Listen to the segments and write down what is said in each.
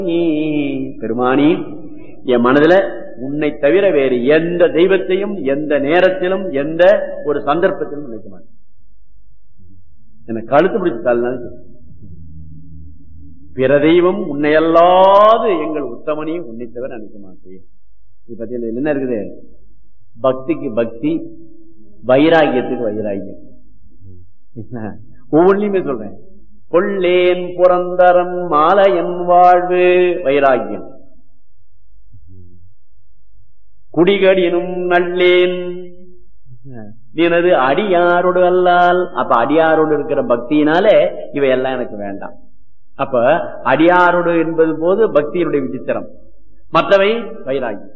பெருமானி என் மனதுல உன்னை தவிர வேறு எந்த தெய்வத்தையும் எந்த நேரத்திலும் எந்த ஒரு சந்தர்ப்பத்திலும் நினைக்க மாட்டேன் என்ன கழுத்து பிடிச்சு தாழ்னாலும் சரி. பிற தெய்வம் உன்னையல்லாது எங்கள் உத்தமனையும் உன்னை தவிர நினைக்க மாட்டேன் இது பத்தியில என்ன இருக்குது பக்திக்கு பக்தி வைராகியத்துக்கு வைராகியம் ஒவ்வொன்றையுமே சொல்றேன் கொள்ளேன் புறந்தரம் மாலையன் வாழ்வு வைராகியம் குடிகடினும் நல்லேன் எனது அடியாரோடு அல்லால் அப்ப அடியாரோடு இருக்கிற பக்தியினாலே இவையெல்லாம் எனக்கு வேண்டாம் அப்ப அடியாரோடு என்பது போது பக்தியினுடைய விசித்திரம் மற்றவை வைராகியம்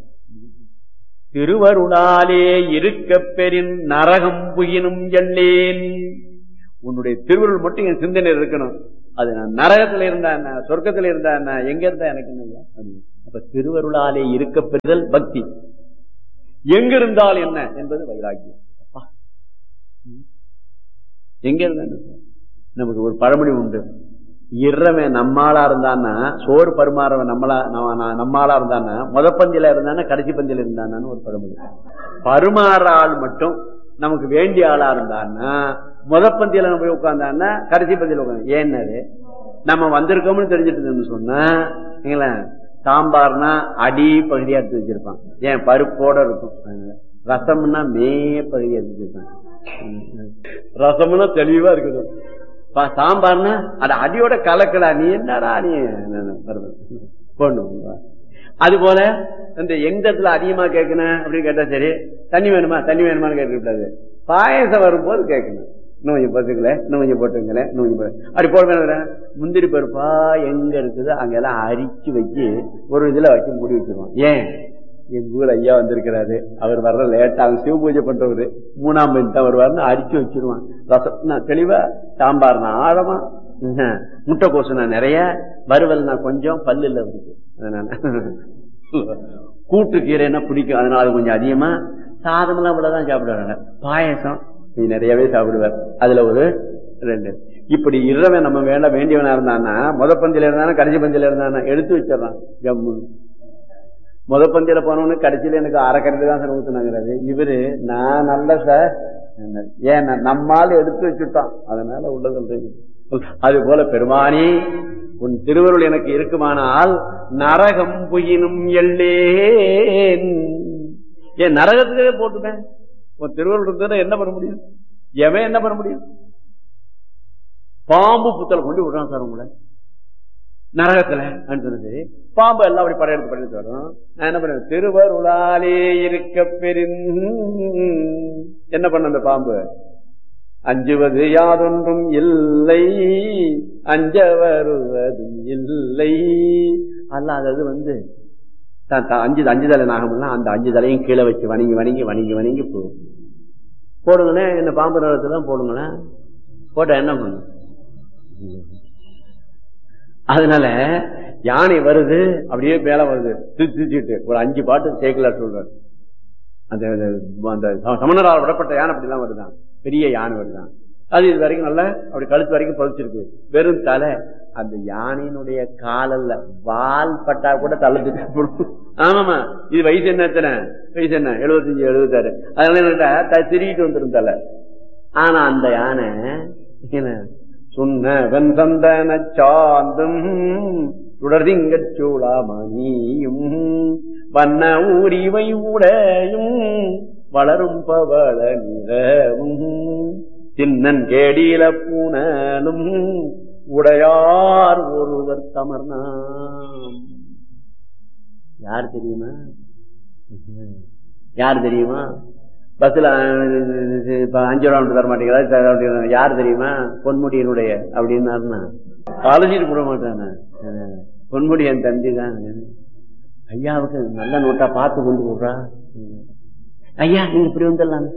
திருவருளாலே இருக்க பெறின் நரகம் புகினும் எல்லேன் உன்னுடைய திருவருள் மட்டும் என் சிந்தனை இருக்கணும் அது நான் நரகத்துல இருந்தா என்ன சொர்க்கத்துல இருந்தா என்ன எங்க இருந்தா எனக்கு என்னங்க அப்படின்னு. அப்ப திருவருளாலே இருக்க பெறுதல் பக்தி எங்க இருந்தால் என்ன என்பது வைராக்கியம் அப்பா. ம். எங்க இருந்தா என்ன? நமக்கு ஒரு பழமொழி உண்டு இறவன் நம்மாளா இருந்தான்னா சோறு பருமாறவன் நம்மளா நம்ம- நான் நம்மாளா இருந்தான்னா முத பந்தியில இருந்தானா கடைசி பந்தியில இருந்தானான்னு ஒரு பழமொழி பருமாற ஆள் மட்டும் நமக்கு வேண்டிய ஆளா இருந்தான்னா முத பந்தியில நம்ம போய் உட்கார்ந்தான்னா கடைசி பந்தியில உட்காந்து ஏன்னாரு நம்ம வந்திருக்கோம்னு தெரிஞ்சுட்டு இருந்தோம்னு சொன்னா நீங்களா சாம்பார்னா அடி பகுதியா எடுத்து வச்சிருப்பான் ஏன் பருப்போட இருக்கும் அதனால. ரசம்னா மே பகுதியா எடுத்து வச்சிருப்பான் ரசம்னா தெளிவா இருக்குது பா- சாம்பார்னா அது அடியோட கலக்கடா நீ என்னடா நீ பொண்ணு அது போல இந்த எந்த இடத்துல அதிகமா கேட்கணும் அப்படின்னு கேட்டா சரி தண்ணி வேணுமா தண்ணி வேணுமான்னு கேட்கக்கூடாது பாயசம் வரும்போது கேட்கணும் இன்னும் கொஞ்சம் போட்டுங்களேன் இன்னும் கொஞ்சம் போட்டுங்களேன் இன்னும் கொஞ்சம் போட்டு அப்படி போட வேணும் முந்திரி பருப்பா எங்க இருக்குது அங்கெல்லாம் அரிச்சு வச்சு ஒரு இதுல வச்சு மூடி வச்சிருவோம் ஏன் எங்க ஊர் ஐயா வந்திருக்கிறாரு அவர் வர்ற லேட்டா அவங்க சிவ பூஜை பண்றவரு மூணாம் பந்தி தான் வருவாருன்னு அரிச்சு வச்சிருவான் ரசம் நான் தெளிவா சாம்பார் நான் ஆழமா ம்ஹும். முட்டைக்கோசு நான் நிறைய வறுவல் நான் கொஞ்சம் பல்லு இல்ல இருக்கு அதனால கூட்டு கீரைன்னா பிடிக்கும் அதனால அது கொஞ்சம் அதிகமா சாதம்லாம் இவ்வளவுதான் சாப்பிடுவாங்க பாயசம் இது நிறையவே சாப்பிடுவார் அதுல ஒரு ரெண்டு இப்படி இரவன் நம்ம வேண்ட வேண்டியவனா இருந்தானா முத பந்தியில இருந்தானா கடைசி பந்தியில இருந்தானா எடுத்து வச்சிடறான் ஜம்மு முத பந்தியில போனவனு கடைசியில எனக்கு அரை கருத்து தான் சார் ஊத்துனாங்கிறாரு இவரு நான் நல்ல சார் ஏன் நம்மால் எடுத்து வச்சுட்டான் அதனால உள்ள சொல்றேன் அது போல பெருமானி உன் திருவருள் எனக்கு இருக்குமானால் நரகம் புயினும் எல்லேன் ஏன் நரகத்துக்கே போட்டுட்டேன் உன் திருவருள் இருந்தா என்ன பண்ண முடியும் எவன் என்ன பண்ண முடியும் பாம்பு புத்தல கொண்டு விடுறான் சார் உங்களை நரகத்துல சொன்னது பாம்பு எல்லாம் அப்படி படையெடுத்து படையெடுத்து வரும் நான் என்ன பண்ண திருவருளாலே இருக்க பெரின் என்ன பண்ண அந்த பாம்பு அஞ்சுவது யாதொன்றும் இல்லை அஞ்ச வருவதும் இல்லை அல்லாதது வந்து தான் தான் அஞ்சு அஞ்சு தலை நாகம்னா அந்த அஞ்சு தலையும் கீழே வச்சு வணங்கி வணங்கி வணங்கி வணங்கி போகும் போடுங்களேன் என்ன பாம்பு நிலத்தை தான் போடுங்களேன் போட்டா என்ன பண்ணும் அதனால யானை வருது அப்படியே மேல வருது திச்சிட்டு ஒரு அஞ்சு பாட்டு சேக்கலார் சொல்றாரு அந்த அந்த சமணரால் விடப்பட்ட யானை அப்படிலாம் வருதான் பெரிய யானை வருதான் அது இது வரைக்கும் நல்லா அப்படி கழுத்து வரைக்கும் பதிச்சிருக்கு வெறும் தலை அந்த யானையினுடைய காலல்ல வால் பட்டா கூட தள்ளத்துக்கு ஆமாமா இது வயசு என்ன எத்தனை வயசு என்ன எழுபத்தஞ்சு எழுபத்தாறு அதனால என்ன திருகிட்டு வந்துடும் தலை ஆனா அந்த யானை என்ன சொன்னவன் சந்தன சாந்தும் தொடர்திங்கச் சூளாமணியும் வண்ண ஊரிவை உடையும் வளரும் பவள நிறவும் சின்னன் கேடியில பூனலும் உடையார் ஒருவர் தமர்னாம் யார் தெரியுமா யார் தெரியுமா பஸ்ல இப்ப அஞ்சு ரூபா தர மாட்டேங்கிறா யார் தெரியுமா பொன்முடியினுடைய அப்படின்னாருன்னா காலேஜிட்டு போட மாட்டானே பொன்முடி என் தம்பி தான் ஐயாவுக்கு நல்ல நோட்டா பார்த்து கொண்டு போடுறா ஐயா நீங்க இப்படி வந்துடலாம்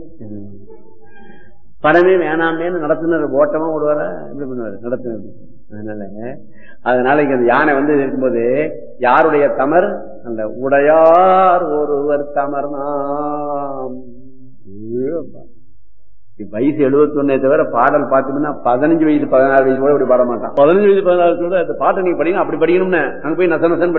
படமே வேணாமேன்னு நடத்துனர் ஓட்டமா விடுவாரா இப்படி பண்ணுவாரு நடத்துனர் அதனால அதனால இங்க அந்த யானை வந்து இருக்கும்போது யாருடைய தமர் அந்த உடையார் ஒருவர் தமர் நாம் வயசு எழுபத்தொன்னே தவிர பாடல் பார்த்தீங்கன்னா பதினஞ்சு வயசு பதினாறு வயசு கூட இப்படி பாட மாட்டான் பதினஞ்சு வயசு பதினாறு கூட அந்த பாட்டை நீங்க படிக்கணும் அப்படி படிக்கணும்னு அங்க போய் நச நசன்